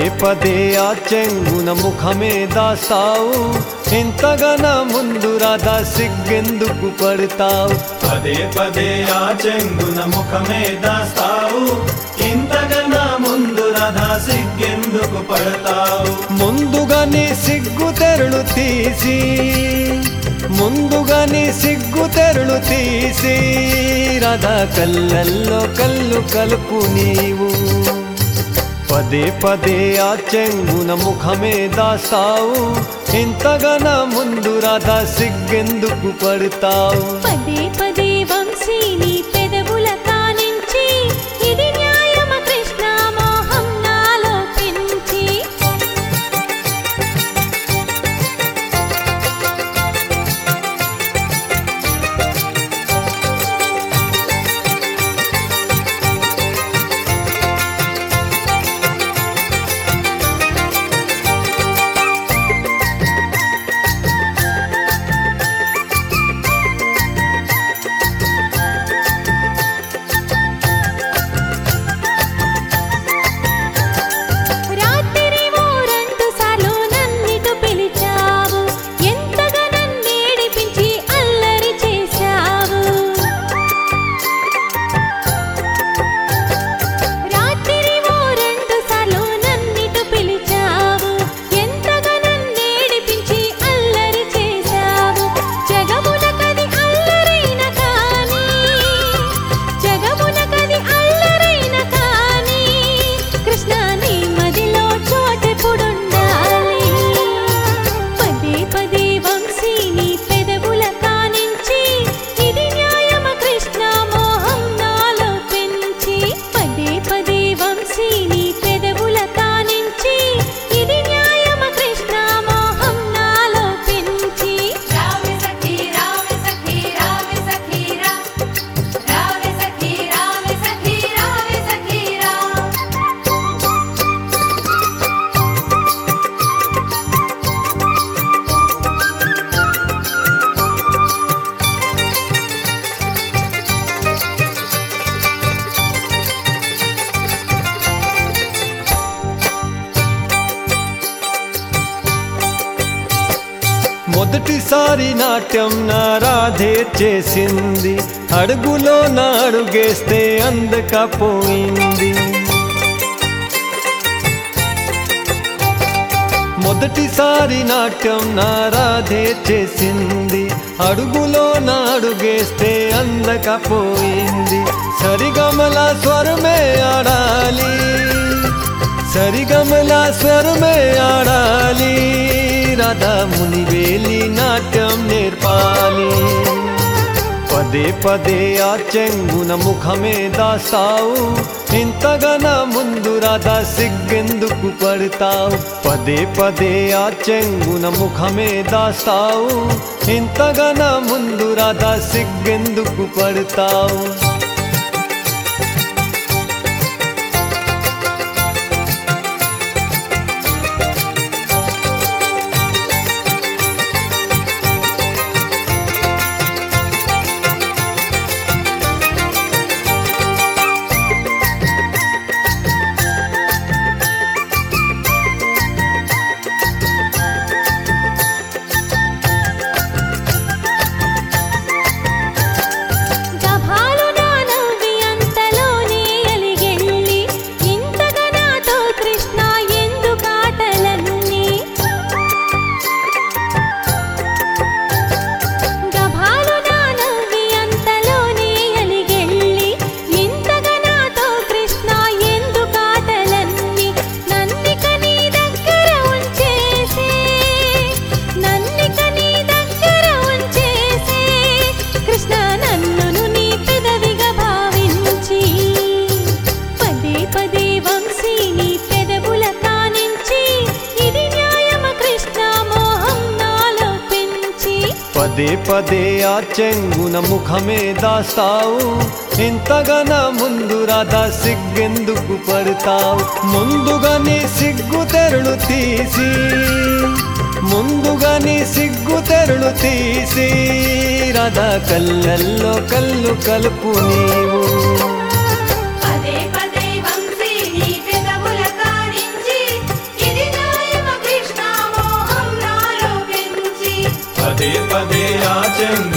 పదే ఆ చెంగున ముఖమే దాస్తావు ఇంతగన ముందు రాధా సిగ్గెందుకు పడతావు పదే పదే ఆ చెంగున ముఖమే దాస్తావు ఇంతకన్నా ముందు రథా సిగ్గెందుకు పడతావు ముందుగా నీ సిగ్గు తెరಳು తీసి ముందుగా నీ సిగ్గు తెరಳು తీసి రాధా కళ్ళల్లో కళ్ళు కలుపు నీవు పదే పదే ఆ చెంగున ముఖమే దాస్తావు ఇంతగన ముందు రాధా సిగ్గెందుకు పడతావు పదే పదే వంశీని పెదవుల కానించి ఇది న్యాయమ కృష్ణ మోహం నాలో పెంచి రాత్రి ఓ రెండు సార్లు నన్నిటు పిలిచావు ఎంతగా నన్నేడిపించి అల్లరి చేశావు రాత్రి ఓ రెండు సార్లు నన్నిటు పిలిచావు ఎంతగా నన్నేడిపించి అల్లరి చేశావు జగమునకది అల్లరైన కానీ జగమునకది అల్లరైన కానీ కృష్ణ నీ మదిలో చోటెప్పుడుండాలి పదే పదే వంశీని పెదవుల కానించి ఇది న్యాయమ కృష్ణ మోహం నాలో పెంచి పదే పదే వంశీని పెదవుల కానించి ఇది న్యాయమ కృష్ణ మోహం నాలో పెంచి రావే సఖీ రావే సఖీ రావే సఖీ రా రావే సఖీ రావే సఖీ రావే సఖీ రా మొదటిసారి నాట్యం నా రాధే చేసింది అడుగులో నా అడుగేస్తే అందకపోయింది మొదటిసారి నాట్యం నా రాధే చేసింది అడుగులో నా అడుగేస్తే అందకపోయింది సరిగమల స్వరమే ఆడాలి సరిగమల స్వరమే ఆడాలి రాధా మునివేలి నాట్యం నేర్పాలి పదే పదే ఆ చెంగున ముఖమే దాస్తావు ఇంతగన ముందు రాధా సిగ్గెందుకు పడతావు పదే పదే ఆ చెంగున ముఖమే దాస్తావు ఇంతగన ముందు రాధా సిగ్గెందుకు పడతావు గభాలు నా నవ్వి అంతలోనే అలిగెళ్ళి ఇంతగా నాతో కృష్ణ ఎందుకాటలన్నీ గభాలు నా నవ్వి అంతలోనే అలిగెళ్ళి ఇంతగా నాతో కృష్ణ ఎందుకాటలన్నీ నన్నిక నీ దగ్గర ఉంచేసే నన్నిక నీ దగ్గర ఉంచేసే కృష్ణ నన్నును నీ పెదవిగా భావించి పదే పదే వంశీని పెదవుల కానించి ఇది న్యాయమ కృష్ణ మోహం నాలో పెంచి పదే పదే ఆ చెంగున ముఖమే దాస్తావు ఇంతగన ముందు రాధా సిగ్గెందుకు పడతావు ముందుగా నీ సిగ్గు తెరಳು తీసి ముందుగా నీ సిగ్గు తెరಳು తీసి రాధా కళ్ళల్లో కళ్ళు కలుపు నీవు పదే పదే వంశీ నీ పెదవుల కానించి పదే ఆ చెంగు